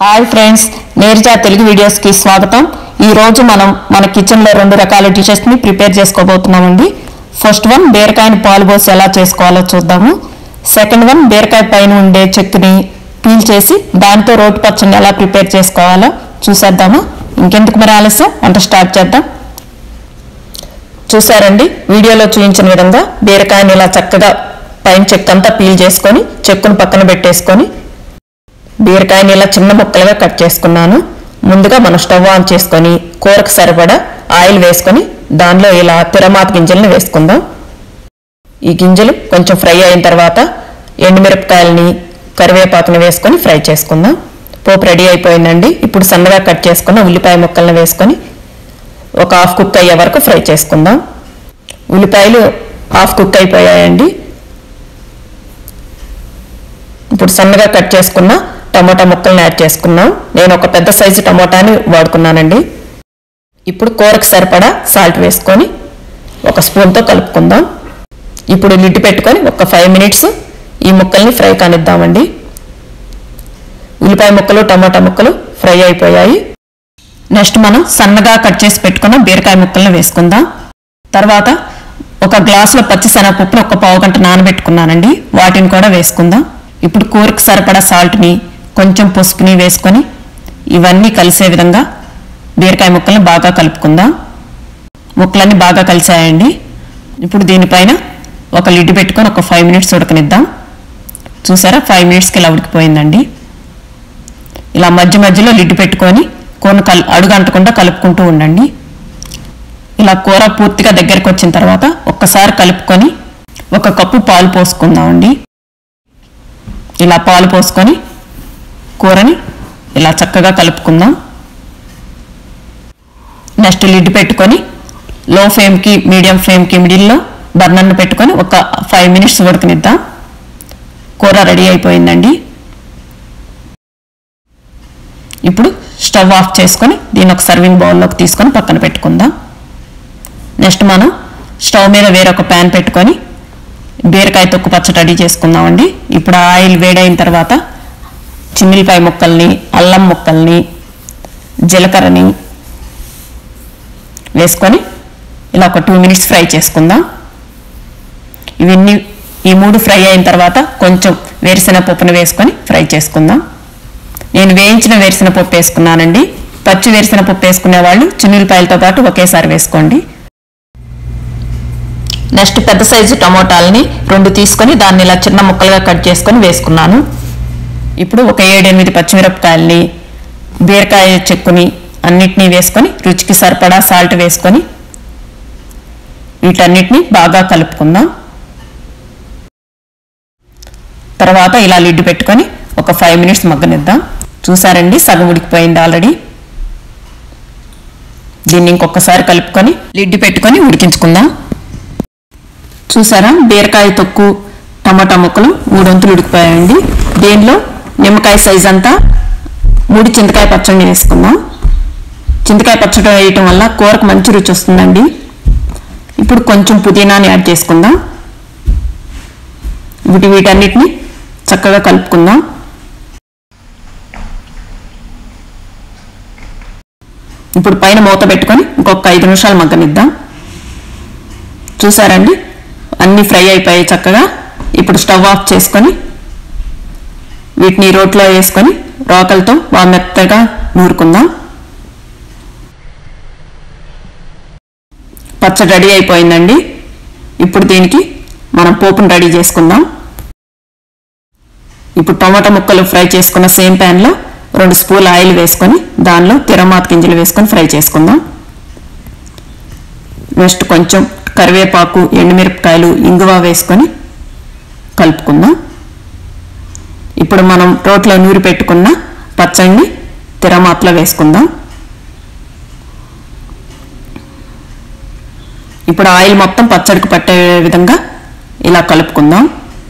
hi friends నేర్జా Telugu వీడియోస్కి స్వాగతం ఈ రోజు మనం మన కిచెన్లో రెండు రకాల డిషెస్ని ప్రిపేర్ చేసుకోబోతున్నామండి ఫస్ట్ వన్ బీరకాయని పాలు పోసి ఎలా చేసుకోవాలో చూద్దాము సెకండ్ వన్ బీరకాయ పైన ఉండే చెక్కుని పీల్ చేసి దాంతో రోటి పచ్చడిని ఎలా ప్రిపేర్ చేసుకోవాలో చూసేద్దాము ఇంకెందుకు మరి ఆలస్యం వంట స్టార్ట్ చేద్దాం చూసారండి వీడియోలో చూపించిన విధంగా బీరకాయని ఇలా చక్కగా పైన చెక్కంతా పీల్ చేసుకొని చెక్కును పక్కన పెట్టేసుకొని బీరకాయని ఇలా చిన్న ముక్కలుగా కట్ చేసుకున్నాను ముందుగా మనం స్టవ్ ఆన్ చేసుకొని కూరకు సరిపడా ఆయిల్ వేసుకొని దానిలో ఇలా తిరమాత గింజలను వేసుకుందాం ఈ గింజలు కొంచెం ఫ్రై అయిన తర్వాత ఎండుమిరపకాయలని కరివేపాకుని వేసుకొని ఫ్రై చేసుకుందాం పోపు రెడీ అయిపోయిందండి ఇప్పుడు సన్నగా కట్ చేసుకున్న ఉల్లిపాయ ముక్కలను వేసుకొని ఒక హాఫ్ కుక్ అయ్యే వరకు ఫ్రై చేసుకుందాం ఉల్లిపాయలు హాఫ్ కుక్ అయిపోయాయండి ఇప్పుడు సన్నగా కట్ చేసుకున్న టమోటా ముక్కల్ని యాడ్ చేసుకున్నాం నేను ఒక పెద్ద సైజు టమోటాని వాడుకున్నానండి ఇప్పుడు కూరకు సరిపడా సాల్ట్ వేసుకొని ఒక స్పూన్తో కలుపుకుందాం ఇప్పుడు లిడ్ పెట్టుకొని ఒక ఫైవ్ మినిట్స్ ఈ ముక్కల్ని ఫ్రై కానిద్దామండి ఉల్లిపాయ ముక్కలు టమోటా ముక్కలు ఫ్రై అయిపోయాయి నెక్స్ట్ మనం సన్నగా కట్ చేసి పెట్టుకున్న బీరకాయ ముక్కల్ని వేసుకుందాం తర్వాత ఒక గ్లాసులో పచ్చి శనగపప్పును ఒక పావు గంట నానబెట్టుకున్నానండి వాటిని కూడా వేసుకుందాం ఇప్పుడు కూరకు సరిపడా సాల్ట్ని కొంచెం పసుపుని వేసుకొని ఇవన్నీ కలిసే విధంగా బీరకాయ ముక్కల్ని బాగా కలుపుకుందాం ముక్కలన్నీ బాగా కలిసాయండి ఇప్పుడు దీనిపైన ఒక లిడ్ పెట్టుకొని ఒక ఫైవ్ మినిట్స్ ఉడకనిద్దాం చూసారా ఫైవ్ మినిట్స్కి ఇలా ఉడికిపోయిందండి ఇలా మధ్య మధ్యలో లిడ్ పెట్టుకొని కూర కల్ అడుగు అంటకుండా కలుపుకుంటూ ఉండండి ఇలా కూర పూర్తిగా దగ్గరికి వచ్చిన తర్వాత ఒక్కసారి కలుపుకొని ఒక కప్పు పాలు పోసుకుందామండి ఇలా పాలు పోసుకొని కూరని ఇలా చక్కగా కలుపుకుందాం నెక్స్ట్ లిడ్ పెట్టుకొని లో ఫ్లేమ్కి మీడియం ఫ్లేమ్కి మిడిల్లో బర్నర్ను పెట్టుకొని ఒక ఫైవ్ మినిట్స్ ఉడకనిద్దాం కూర రెడీ అయిపోయిందండి ఇప్పుడు స్టవ్ ఆఫ్ చేసుకొని దీన్ని ఒక సర్వింగ్ బౌల్లోకి తీసుకొని పక్కన పెట్టుకుందాం నెక్స్ట్ మనం స్టవ్ మీద వేరొక ప్యాన్ పెట్టుకొని బీరకాయ తొక్కు పచ్చడి రెడీ చేసుకుందామండి ఇప్పుడు ఆ ఆయిల్ వేడైన తర్వాత చిన్నిపాయ ముక్కల్ని అల్లం ముక్కల్ని జీలకర్రని వేసుకొని ఇలా ఒక టూ మినిట్స్ ఫ్రై చేసుకుందాం ఇవన్నీ ఈ మూడు ఫ్రై అయిన తర్వాత కొంచెం వేరుశెనగ పప్పును వేసుకొని ఫ్రై చేసుకుందాం నేను వేయించిన వేరుశెనగ పప్పు వేసుకున్నానండి పచ్చి వేరుశెనగ పప్పు వేసుకునే వాళ్ళు చిన్నులపాయలతో పాటు ఒకేసారి వేసుకోండి నెక్స్ట్ పెద్ద సైజు టమోటాలని రెండు తీసుకొని దాన్ని ఇలా చిన్న ముక్కలుగా కట్ చేసుకొని వేసుకున్నాను ఇప్పుడు ఒక ఏడెనిమిది పచ్చిమిరపకాయలని బీరకాయ చెక్కుని అన్నిటినీ వేసుకొని రుచికి సరిపడా సాల్ట్ వేసుకొని వీటన్నిటిని బాగా కలుపుకుందాం తర్వాత ఇలా లిడ్ పెట్టుకొని ఒక ఫైవ్ మినిట్స్ మగ్గనిద్దాం చూసారండి సగం ఉడికిపోయింది ఆల్రెడీ దీన్ని ఇంకొకసారి కలుపుకొని లిడ్ పెట్టుకొని ఉడికించుకుందాం చూసారా బీరకాయ తొక్కు టమాటా ముక్కలు మూడొంతులు ఉడికిపోయాయండి దీనిలో నిమ్మకాయ సైజ్ అంతా మూడు చింతకాయ పచ్చడి వేసుకుందాం చింతకాయ పచ్చడి వేయటం వల్ల కూరకు మంచి రుచి వస్తుందండి ఇప్పుడు కొంచెం పుదీనాని యాడ్ చేసుకుందాం వీటి వీటన్నిటిని చక్కగా కలుపుకుందాం ఇప్పుడు పైన మూత పెట్టుకొని ఇంకొక ఐదు నిమిషాలు మగ్గనిద్దాం చూసారండి అన్నీ ఫ్రై అయిపోయాయి చక్కగా ఇప్పుడు స్టవ్ ఆఫ్ చేసుకొని వీటిని రోట్లో వేసుకొని రోకలతో బాగా మెత్తగా నూరుకుందాం పచ్చడి రెడీ అయిపోయిందండి ఇప్పుడు దీనికి మనం పోపును రెడీ చేసుకుందాం ఇప్పుడు టమాటా ముక్కలు ఫ్రై చేసుకున్న సేమ్ ప్యాన్లో రెండు స్పూన్ల ఆయిల్ వేసుకొని దానిలో తిరమాత గింజలు వేసుకొని ఫ్రై చేసుకుందాం నెక్స్ట్ కొంచెం కరివేపాకు ఎండుమిరపకాయలు ఇంగువ వేసుకొని కలుపుకుందాం ఇప్పుడు మనం రోట్లో నూరి పెట్టుకున్న పచ్చడిని తిరమాతలో వేసుకుందాం ఇప్పుడు ఆయిల్ మొత్తం పచ్చడికి పట్టే విధంగా ఇలా కలుపుకుందాం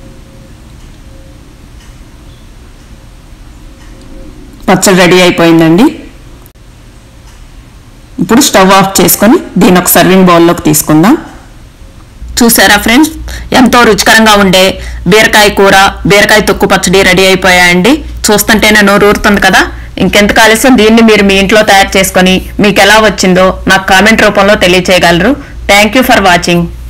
పచ్చడి రెడీ అయిపోయిందండి ఇప్పుడు స్టవ్ ఆఫ్ చేసుకొని దీన్ని ఒక సర్వింగ్ బౌల్లోకి తీసుకుందాం చూసారా ఫ్రెండ్స్ ఎంతో రుచికరంగా ఉండే బీరకాయ కూర బీరకాయ తొక్కు పచ్చడి రెడీ అయిపోయాయండి చూస్తుంటేనే నోరు ఊరుతుంది కదా ఇంకెంత ఆలస్యం దీన్ని మీరు మీ ఇంట్లో తయారు చేసుకొని మీకు ఎలా వచ్చిందో నాకు కామెంట్ రూపంలో తెలియచేయగలరు థ్యాంక్ యూ ఫర్ వాచింగ్